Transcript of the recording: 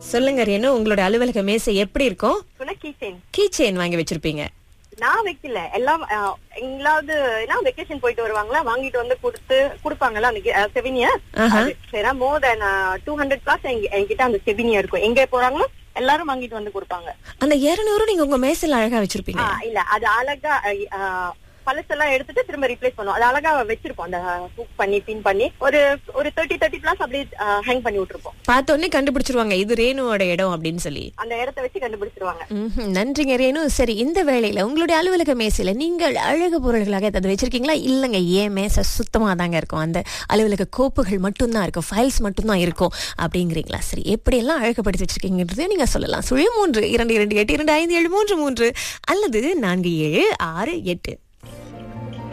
சொல்லுங்க ரேணு உங்களோட அலுவலக மேசை எப்படி இருக்கும் சொன்ன கீச்சேன் கீ செயின் வாங்கி வச்சிருப்பீங்க நான் வைக்கல எல்லாம் அஹ், எங்களாவது எல்லாம் வெக்கேஷன் போயிட்டு வருவாங்களா வாங்கிட்டு வந்து கொடுத்து கொடுப்பாங்கல்ல அந்த செவினிய ஆஹா. சரி more than two hundred plus என்கிட்ட அந்த செவினியா இருக்கும் எங்க போறாங்களோ எல்லாரும் வாங்கிட்டு வந்து கொடுப்பாங்க அந்த இருநூறு நீங்க உங்க மேசையில அழகா வச்சிருப்பீங்க ஆ, இல்ல அது அழகா அஹ், அஹ், பழசெல்லாம் எடுத்துட்டு திரும்ப ரீப்ளேஸ் பண்ணுவோம் அது அழகா வச்சிருப்போம் அந்த ஹூக் பண்ணி பின் பண்ணி ஒரு ஒரு தேர்ட்டி தேர்ட்டி பிளஸ் அப்படியே ஹேங் பண்ணி விட்டுருப்போம் பார்த்த உடனே கண்டுபிடிச்சிருவாங்க இது ரேணுவோட இடம் அப்படின்னு சொல்லி அந்த இடத்த வச்சு கண்டுபிடிச்சிருவாங்க ம்ஹும். நன்றிங்க ரேணு சரி இந்த வேளையில உங்களுடைய அலுவலக மேசையில நீங்கள் அழகு பொருள்களாக ஏதாவது வச்சிருக்கீங்களா இல்லங்க ஏன் மேசை சுத்தமா தாங்க இருக்கும் அந்த அலுவலக கோப்புகள் மட்டும்தான் இருக்கும் ஃபைல்ஸ் மட்டும்தான் இருக்கும் அப்படிங்கிறீங்களா சரி எப்படியெல்லாம் அழகுபடுத்தி வச்சிருக்கீங்கன்றதையும் நீங்க சொல்லலாம் சுழி மூன்று இரண்டு இரண்டு எட்டு இரண்டு ஐந்து ஏழு மூன்று மூன்று அல்லது நான்கு ஏழு ஆறு எட்டு